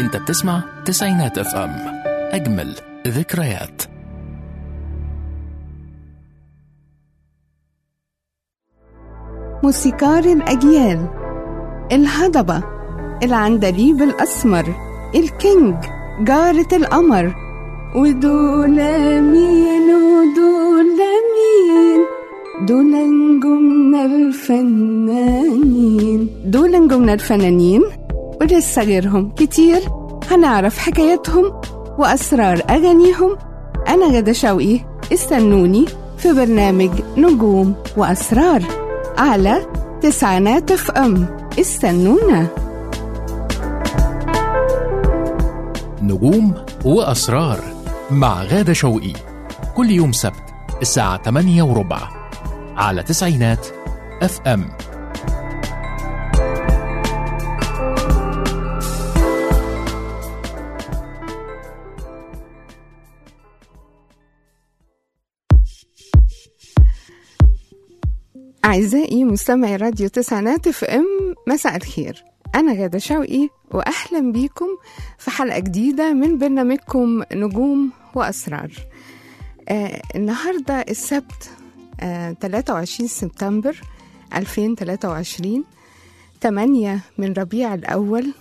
انت بتسمع تسعينات اف ام اجمل ذكريات موسيقار الأجيال الهضبة العندليب الأسمر الكينج جارة القمر ودول مين ودول مين دول نجومنا الفنانين دول نجومنا الفنانين ولسه غيرهم كتير هنعرف حكاياتهم وأسرار أغانيهم أنا غدا شوقي استنوني في برنامج نجوم وأسرار على تسعينات اف ام استنونا نجوم وأسرار مع غادة شوقي كل يوم سبت الساعة 8 وربع على تسعينات اف ام أعزائي مستمعي راديو تسعينات اف ام مساء الخير أنا غادة شوقي وأهلا بيكم في حلقة جديدة من برنامجكم نجوم وأسرار آه النهاردة السبت آه 23 سبتمبر 2023 8 من ربيع الأول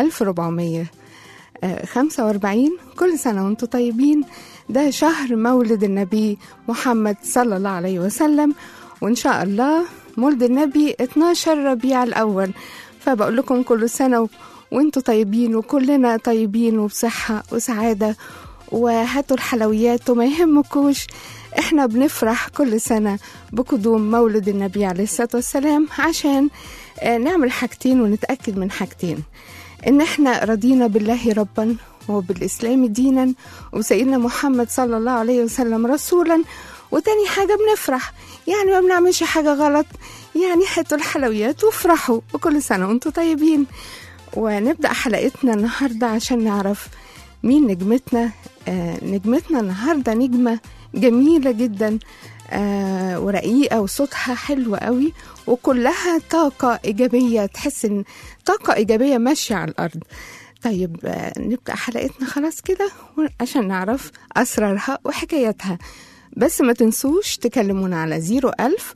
1445 كل سنة وانتم طيبين ده شهر مولد النبي محمد صلى الله عليه وسلم وإن شاء الله مولد النبي 12 ربيع الأول فبقول لكم كل سنة و... وانتوا طيبين وكلنا طيبين وبصحة وسعادة وهاتوا الحلويات وما يهمكوش احنا بنفرح كل سنة بقدوم مولد النبي عليه الصلاة والسلام عشان آه، نعمل حاجتين ونتأكد من حاجتين ان احنا رضينا بالله ربا وبالإسلام دينا وسيدنا محمد صلى الله عليه وسلم رسولا وتاني حاجة بنفرح يعني ما بنعملش حاجة غلط يعني هاتوا الحلويات وافرحوا وكل سنة وانتوا طيبين ونبدأ حلقتنا النهاردة عشان نعرف مين نجمتنا آه نجمتنا النهاردة نجمة جميلة جدا آه ورقيقة وصوتها حلو قوي وكلها طاقة إيجابية تحس إن طاقة إيجابية ماشية على الأرض طيب آه نبدأ حلقتنا خلاص كده عشان نعرف أسرارها وحكاياتها بس ما تنسوش تكلمونا على 01000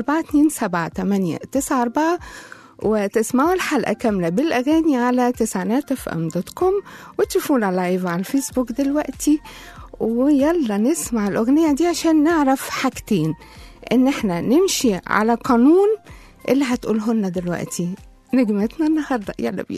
427 وتسمعوا الحلقة كاملة بالأغاني على تسعينات اف ام دوت كوم وتشوفونا لايف على الفيسبوك دلوقتي ويلا نسمع الأغنية دي عشان نعرف حاجتين إن احنا نمشي على قانون اللي هتقوله لنا دلوقتي نجمتنا النهاردة يلا بينا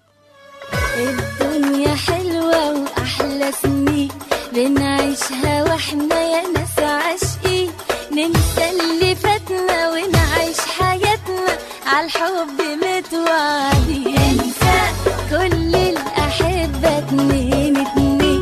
الدنيا حلوة وأحلى سنين بنعيشها واحنا يا ناس عاشقين ننسى اللي فاتنا ونعيش حياتنا عالحب متوعدين انسى كل الأحبة اتنين اتنين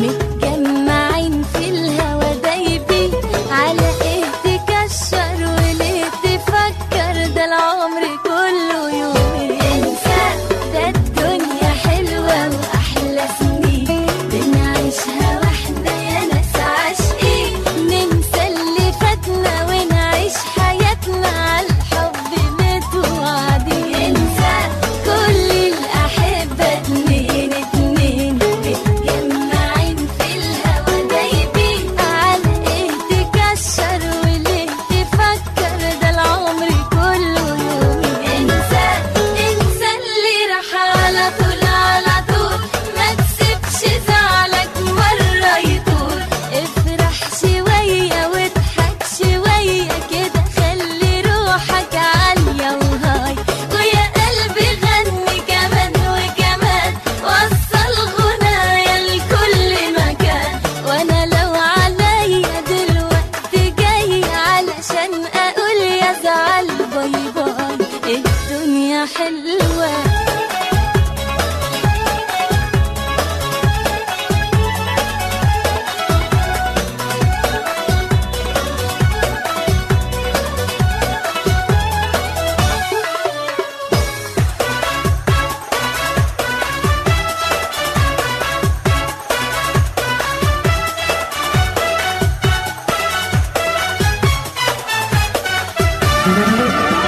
متجمعين في الهوا دايبين على ايه تكشر وليه تفكر ده العمر كله يومين انسى ده الدنيا حلوة وأحلى سنين بنعيشها واحدة يا ناس عاشقين ننسى اللي فاتنا ونعيش حياتنا عالحب متوعدين انسى كل الأحبة اتنين اتنين متجمعين في الهوا دايبين على ايه تكشر وليه تفكر ده العمر كله يومين انسى انسى اللي راح على طول على طول ما تسيبش زعلك مرة يطول افرح شوية واضحك شوية كده خلي روحك عالية وهاي ويا قلبي غني كمان وكمان وصل غنايا لكل مكان وانا لو عليا دلوقتي جاي علشان اقول يا زعل باي باي الدنيا حلوه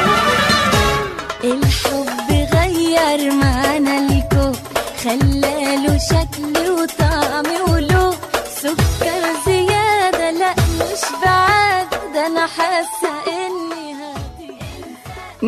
الحب غير معانا الكون خلانا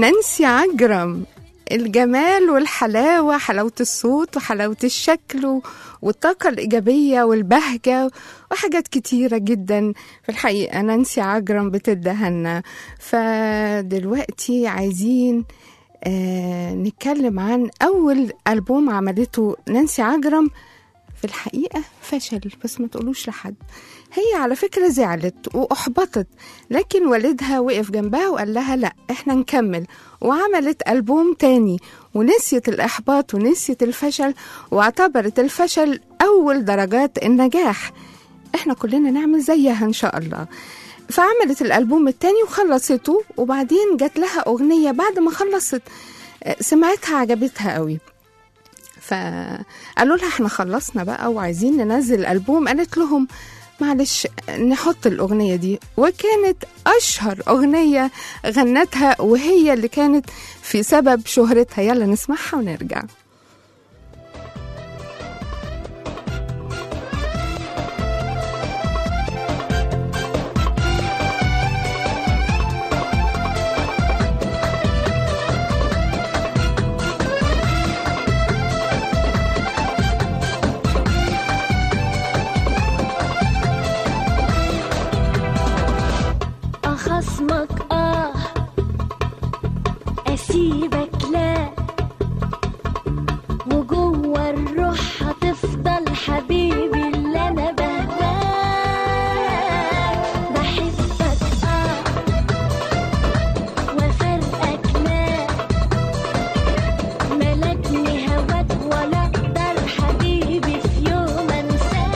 نانسي عجرم الجمال والحلاوة حلاوة الصوت وحلاوة الشكل و- والطاقة الإيجابية والبهجة وحاجات كتيرة جدا في الحقيقة نانسي عجرم بتدهنا فدلوقتي عايزين آه نتكلم عن أول ألبوم عملته نانسي عجرم في الحقيقة فشل بس ما تقولوش لحد هي على فكرة زعلت وأحبطت لكن والدها وقف جنبها وقال لها لا احنا نكمل وعملت ألبوم تاني ونسيت الإحباط ونسيت الفشل واعتبرت الفشل أول درجات النجاح احنا كلنا نعمل زيها إن شاء الله فعملت الألبوم التاني وخلصته وبعدين جات لها أغنية بعد ما خلصت آه، سمعتها عجبتها قوي فقالوا لها احنا خلصنا بقى وعايزين ننزل الألبوم قالت لهم معلش نحط الأغنية دي وكانت أشهر أغنية غنتها وهي اللي كانت في سبب شهرتها يلا نسمعها ونرجع أخصمك آه أسيبك لا وجوه الروح هتفضل حبيبي اللي أنا بهواك بحبك آه وفرقك لا ملكني هواك ولا أقدر حبيبي في يوم أنساك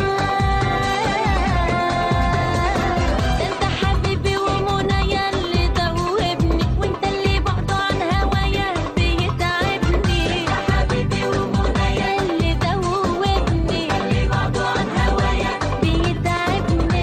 انت حبيبي ومنى يلي دوبني وانت اللي بعده عن هوايا بيتعبني انت حبيبي ومنى يلي دوبني اللي بعده عن هوايا بيتعبني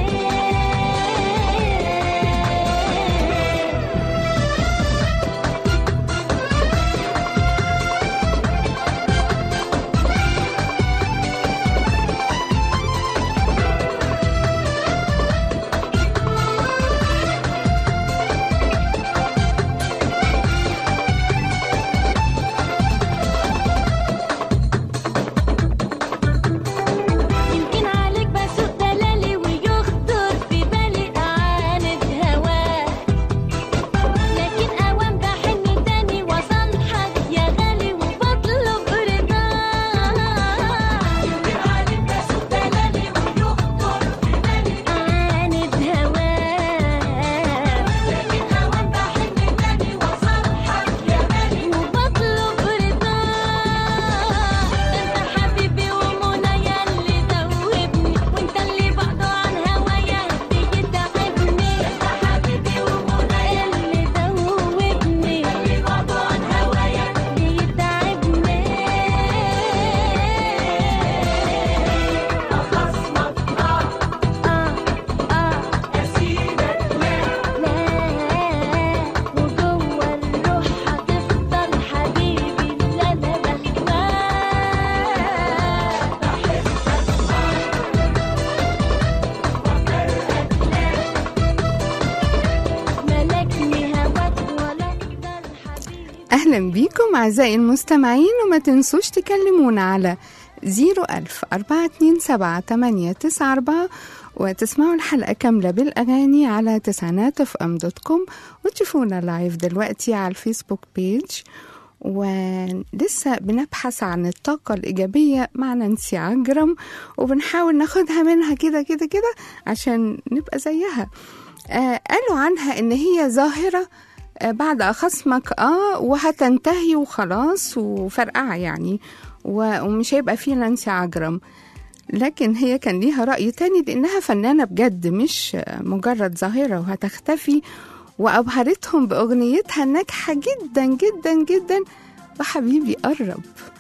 يمكن عليك بسوق دلالي ويخطر في بالي أعاند هواك لكن أوام بحن تاني وصالحك يا غالي وبطلب رضاك يمكن عليك بسوق دلالي ويخطر في بالي أعاند هواك لكن أوام بحن تاني وصالحك يا غالي وبطلب رضاك انت حبيبي ومنى يلي دوبني وانت اللي بعده عن هوايا بيتعبني انت حبيبي ومنى يلي دوبني اللي بعده عن هوايا بيتعبني أخصمك آه آه آه أسيبك لا لا وجوه الروح هتفضل حبيبي اللي أنا بهواك ملكني هواك ولا أقدر حبيبي أهلا بيكم أعزائي المستمعين وما تنسوش تكلمونا على 01000 427 وتسمعوا الحلقة كاملة بالأغاني على تسعينات اف ام دوت كوم وتشوفونا لايف دلوقتي على الفيسبوك بيج ولسه بنبحث عن الطاقة الإيجابية مع نانسي عجرم وبنحاول ناخدها منها كده كده كده عشان نبقى زيها آه قالوا عنها إن هي ظاهرة آه، بعد خصمك اه وهتنتهي وخلاص وفرقعة يعني و- ومش هيبقى فيه نانسي عجرم لكن هي كان ليها رأي تاني لأنها فنانة بجد مش آه، مجرد ظاهرة وهتختفي وأبهرتهم بأغنيتها الناجحة جدا جدا جدا وحبيبي قرب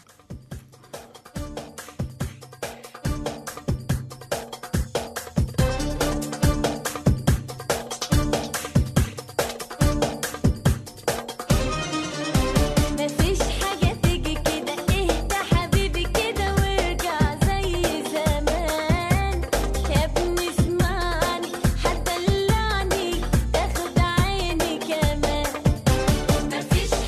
مفيش حاجة تيجي كده اهدى حبيبي كده وارجع زي زمان يا ابني اسمعني هتدلعني تاخد عيني كمان مفيش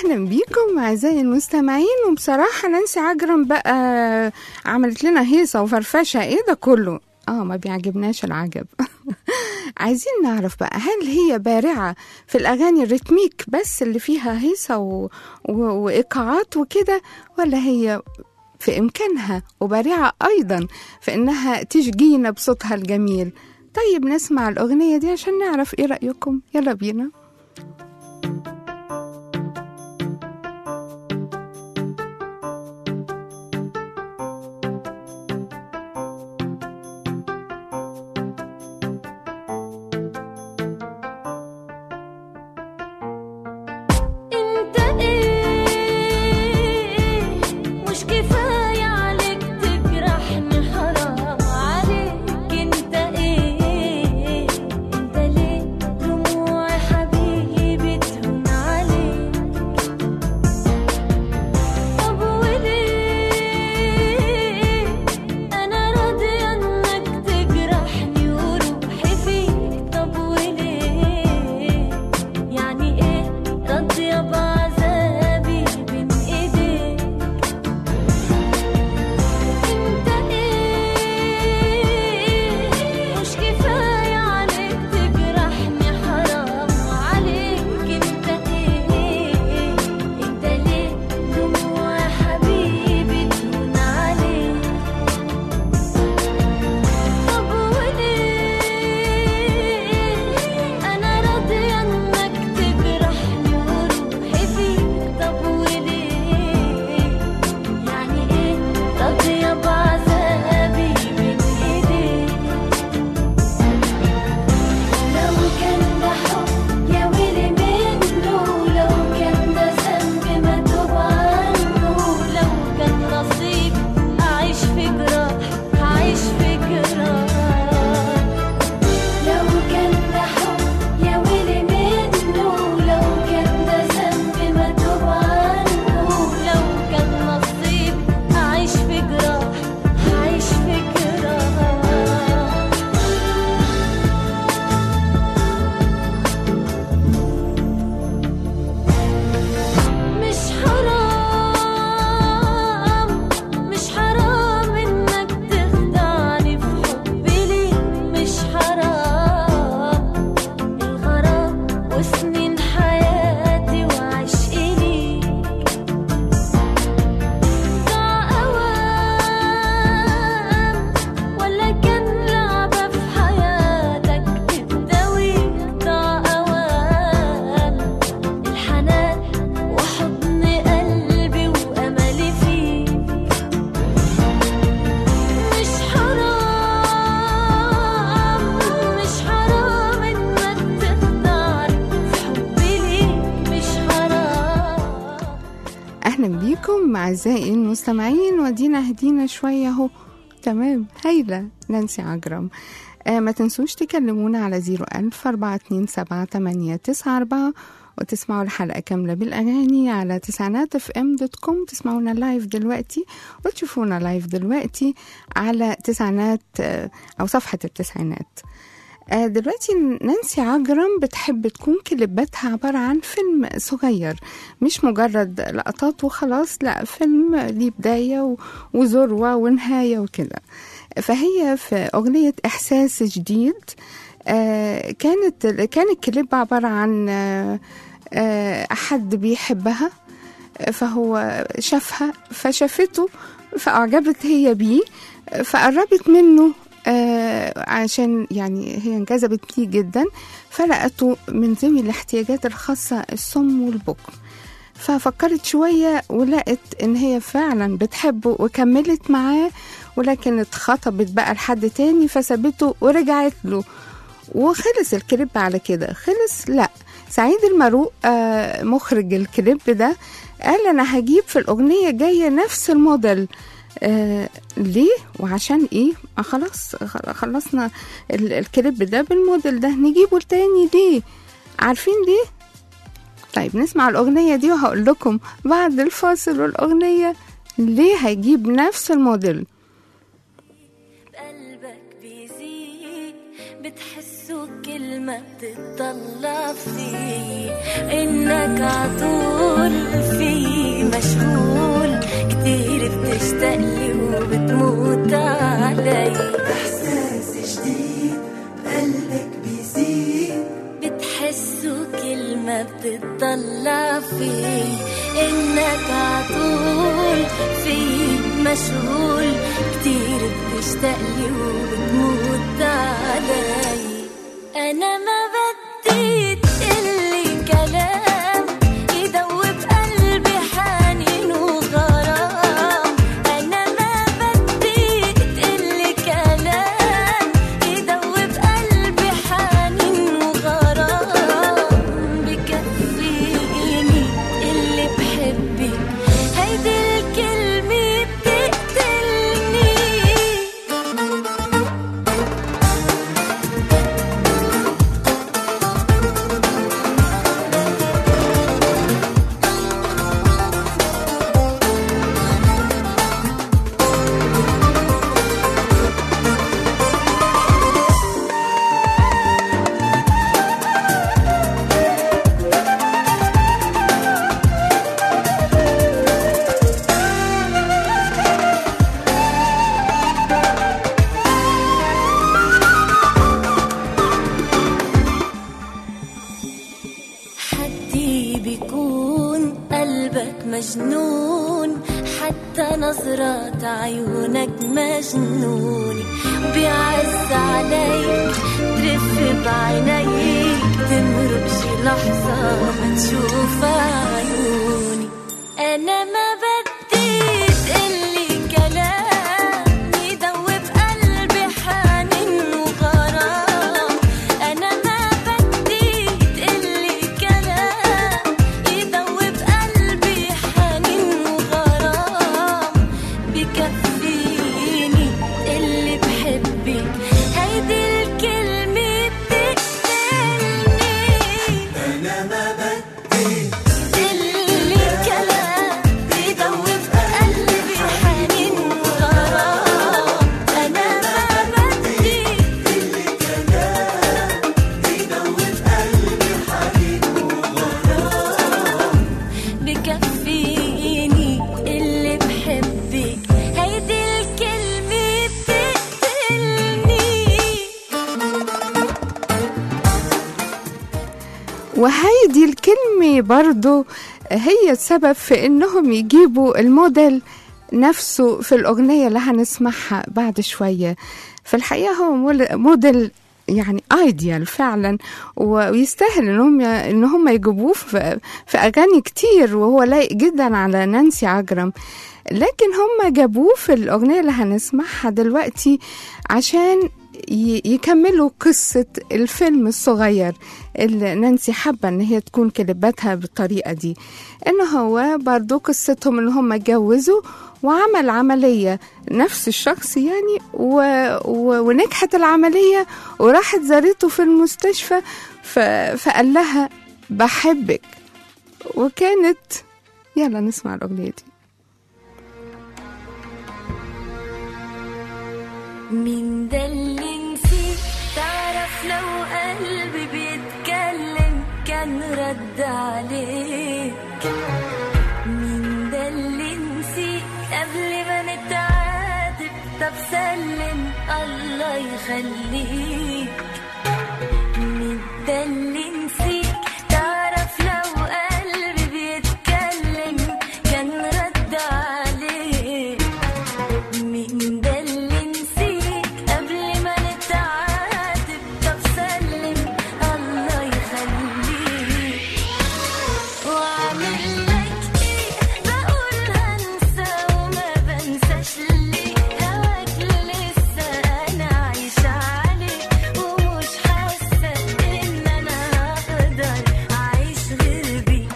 اهلا بيكم اعزائي المستمعين وبصراحه نانسي عجرم بقى عملت لنا هيصه وفرفشه ايه ده كله اه ما بيعجبناش العجب عايزين نعرف بقى هل هي بارعه في الاغاني الريتميك بس اللي فيها هيصه و... و... وايقاعات وكده ولا هي في امكانها وبارعه ايضا في انها تشجينا بصوتها الجميل طيب نسمع الاغنيه دي عشان نعرف ايه رايكم يلا بينا انت ايه مش كفاية عليك تجرحني حرام عليك انت ايه انت ليه دموع حبيبي تهون عليك طب وليه انا راضية انك تجرحني وروحي فيك طب وليه يعني ايه راضية بعذابي بين ايديك انت ايه مش كفاية عليك تجرحني حرام عليك انت ايه انت ليه دموع حبيبي تهون عليك طب وليه انا راضية انك تجرحني وروحي فيك طب وليه يعني ايه راضية بعذابي بين ايديك لو كان ده حب يا ويلي منه لو كان ده ذنب ما توب عنه لو كان نصيب أعيش في جراح هعيش في جراح لو كان ده حب يا ويلي منه لو كان ده ذنب ما توب عنه لو كان نصيب أعيش في جراح هعيش في جراح مش حرام مش حرام انك تخدعني في حبي ليك مش حرام الغرام وسنين حياتي وعشقي ليك ضاع اوام ولا كان لعبة في حياتك تداويك ضاع اوام الحنان وحضن قلبي وأملي فيك مش حرام مش حرام إنك تخدعني في حبي ليك مش حرام اهلا بيكم اعزائي المستمعين ودينا هدينا شويه اهو تمام هايله نانسي عجرم آه ما تنسوش تكلمونا على 01000 427 وتسمعوا الحلقة كاملة بالأغاني على تسعينات اف ام دوت كوم تسمعونا لايف دلوقتي وتشوفونا لايف دلوقتي على تسعينات آه، أو صفحة التسعينات آه، دلوقتي نانسي عجرم بتحب تكون كليباتها عبارة عن فيلم صغير مش مجرد لقطات وخلاص لا فيلم ليه بداية و- وذروة ونهاية وكده فهي في أغنية إحساس جديد آه، كانت كان الكليب عبارة عن آه، آه، حد بيحبها فهو شافها فشافته فأعجبت هي بيه فقربت منه آه عشان يعني هي انجذبت ليه جدا فلقته من ذوي الاحتياجات الخاصة الصم والبكم ففكرت شوية ولقت إن هي فعلا بتحبه وكملت معاه ولكن اتخطبت بقى لحد تاني فسابته ورجعت له وخلص الكليب على كده خلص لا سعيد المروق آه مخرج الكليب ده قال انا هجيب في الاغنيه جايه نفس الموديل آه ليه وعشان ايه آه خلاص خل- خلصنا ال- الكليب ده بالموديل ده نجيبه تاني ليه عارفين ليه طيب نسمع الأغنية دي وهقول لكم بعد الفاصل والأغنية ليه هيجيب نفس الموديل قلبك بيزيد بتحسه كلمة بتطلع فيه إنك عطول طول في مشغول كتير بتشتاق لي وبتموت علي إحساس جديد قلبك بيزيد بتحسه كلمة بتطلع فيه إنك عطول في مشغول كتير بتشتاق لي وبتموت علي أنا ما بدي تقلي كلام يدوب قلبي حنين وغرام أنا ما بدي تقلي كلام يدوب قلبي حنين وغرام بكفيني اللي بحبك هيدي الكلمة بتقتلني حدي بيكون قلبك مجنون حتى نظرات عيونك مجنونة بيعز عليك ترف بعينيك تمرق شي لحظة ما تشوف عيوني أنا ما بدي تقلي كلام يدوب قلبي حنين وغرام أنا ما بدي تقلي كلام يدوب قلبي حنين وغرام بكفيني اللي بحبك هيدي الكلمة بتقتلني أنا ما بدي اللي كلام يدوب قلبي حنين وغرام أنا ما بدي بكفيني اللي بحبك هيدي الكلمة بتقتلني وهيدي الكلمة برضو هي السبب في انهم يجيبوا الموديل نفسه في الأغنية اللي هنسمعها بعد شوية في الحقيقة هو مول- موديل يعني ايديال فعلا و- ويستاهل انهم ي- ان هم يجيبوه في, في اغاني كتير وهو لايق جدا على نانسي عجرم لكن هم جابوه في الاغنيه اللي هنسمعها دلوقتي عشان ي- يكملوا قصة الفيلم الصغير اللي نانسي حابة ان هي تكون كليباتها بالطريقة دي ان هو برضو قصتهم ان هم اتجوزوا وعمل عملية نفس الشخص يعني و... و... ونجحت العملية وراحت زارته في المستشفى ف... فقال لها بحبك وكانت يلا نسمع الأغنية دي مين ده اللي نسيت تعرف لو قلبي بيتكلم كان رد عليك مين ده اللي نسيت قبل ما نتعاتب طب سلم الله يخليك مين ده اللي نسيت تعرف لو قلبي بيتكلم كان رد عليك مين ده اللي نسيك قبل ما نتعاتب طب سلم الله يخليك واعمل لك ايه بقول هنسى وما بنساش ليه هواك لسه انا عايشة عليه ومش حاسة ان انا هقدر اعيش غير بيه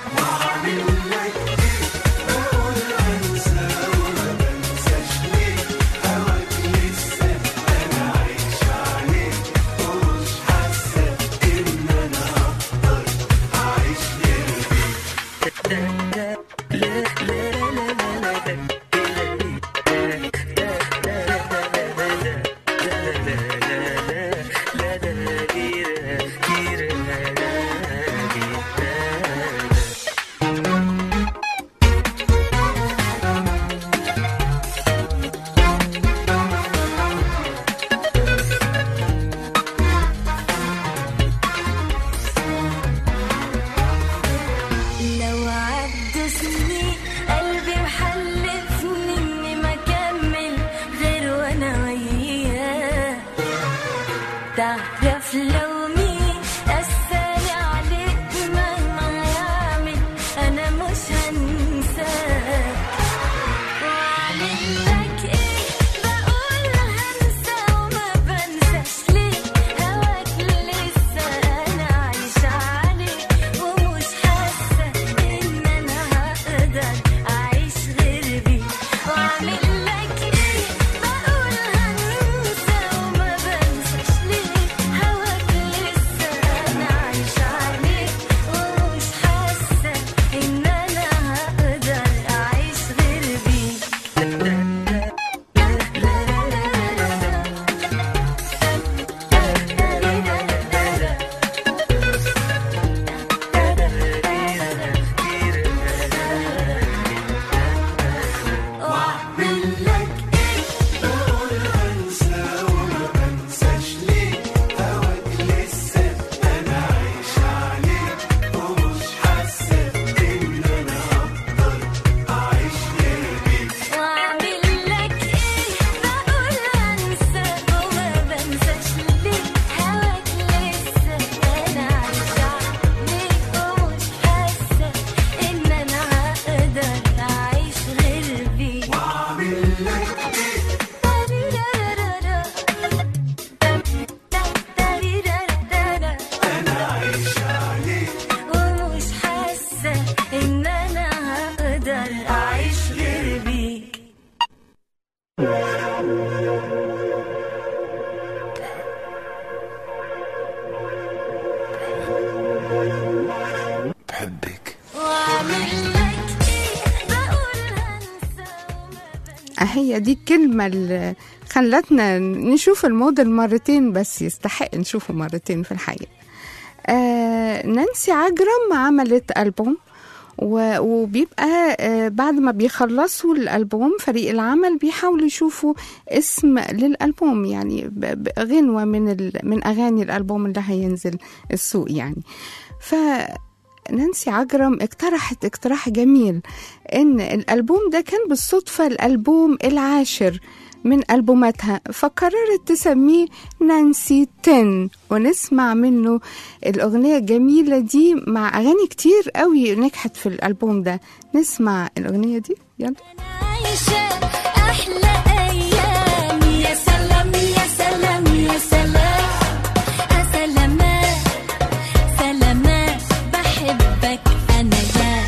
تعرف لو مين قساني عليك مهما يعمل انا مش هنساك وأعمل لك إيه بقول هنسى وما بنساش ليه هواك لسه أنا عايشة عليه ومش حاسة إن أنا هقدر أعيش غير بيه وأعمل لك إيه بقول هنسى وما بنساش ليه هواك لسه أنا عايشة عليه ومش حاسة إن أنا هقدر أعيش غير بيه واعمل لك ايه بقول هنسى وما بنساش ليه هواك لسه انا عايش عليه ومش حاسه ان انا هقدر اعيش غير بيه واعمل لك ايه بقول هنسى وما بنساش ليه هواك لسه انا عايشة عليك ومش حاسة ان انا هقدر اعيش غير بيك واعمل لك ايه انا عايش عليه ومش حاسة ان انا هقدر اعيش غير بيك بحبك واعمل لك ايه بقول هنسى وما هي دي الكلمة اللي خلتنا نشوف الموديل مرتين بس يستحق نشوفه مرتين في الحقيقة آه نانسي عجرم عملت ألبوم و- وبيبقى آه، بعد ما بيخلصوا الألبوم فريق العمل بيحاولوا يشوفوا اسم للألبوم يعني ب- ب- غنوة من ال- من أغاني الألبوم اللي هينزل السوق يعني ف نانسي عجرم اقترحت اقتراح جميل ان الالبوم ده كان بالصدفه الالبوم العاشر من البوماتها فقررت تسميه نانسي تن ونسمع منه الاغنيه الجميله دي مع اغاني كتير قوي نجحت في الالبوم ده نسمع الاغنيه دي يلا عايشة أحلى أيام يا سلام يا سلام يا سلام يا سلامات سلامات بحبك أنا يا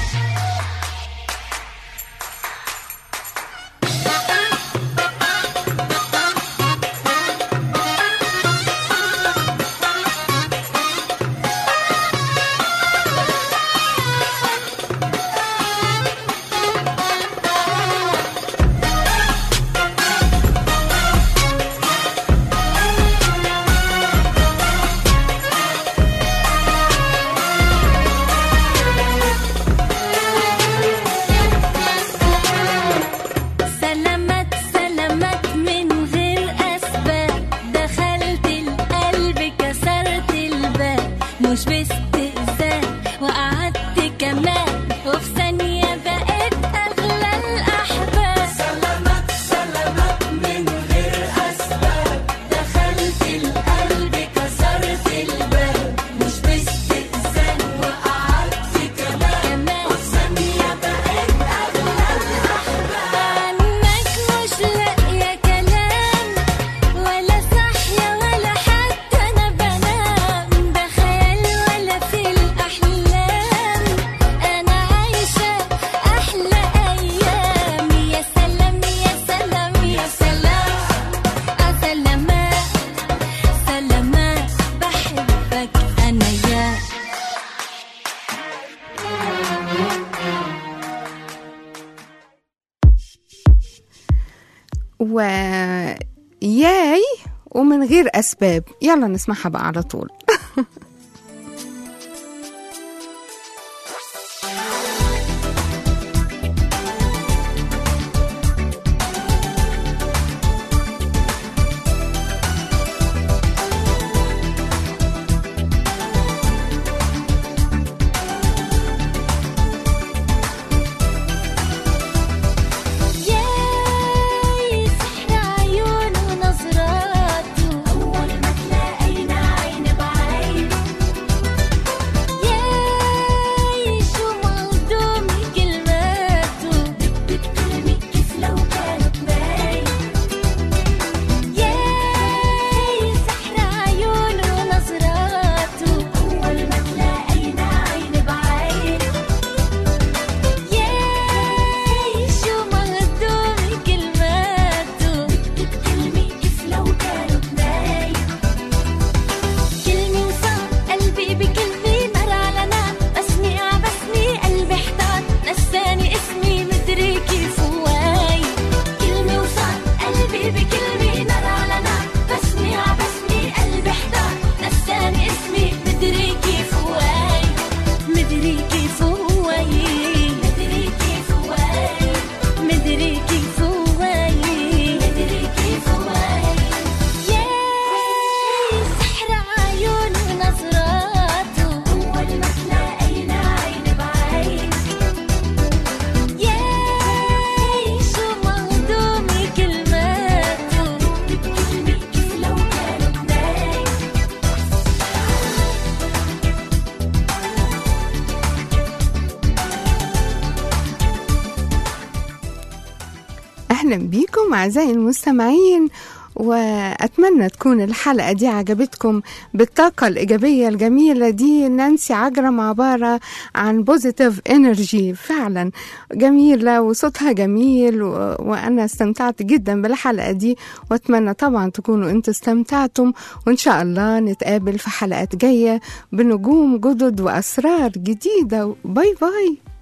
سلامات سلامات من غير أسباب دخلت القلب كسرت الباب مش باستئذان وقعدت كمان وفي ثانية بقيت أغلى الأحباب سلامات سلامات من غير اسباب دخلت القلب كسرت الباب مش باستئذان وقعدت كمان كمان ثانيه بقيت اغلى عنك مش لاقية كلام ولا صاحية ولا حتى أنا بنام ده خيال ولا في الأحلام أنا عايشة أحلى أيام يا سلام يا سلام يا سلام آه سلامات سلامات بحبك أنا يا وياي ومن غير اسباب يلا نسمعها بقى على طول ياي سحر عيونه ونظراته أول ما تلاقي أهلا بيكم أعزائي المستمعين وأتمنى تكون الحلقة دي عجبتكم بالطاقة الإيجابية الجميلة دي نانسي عجرم عبارة عن بوزيتيف انرجي فعلا جميلة وصوتها جميل و... وأنا استمتعت جدا بالحلقة دي وأتمنى طبعا تكونوا أنتوا استمتعتم وإن شاء الله نتقابل في حلقات جاية بنجوم جدد وأسرار جديدة باي باي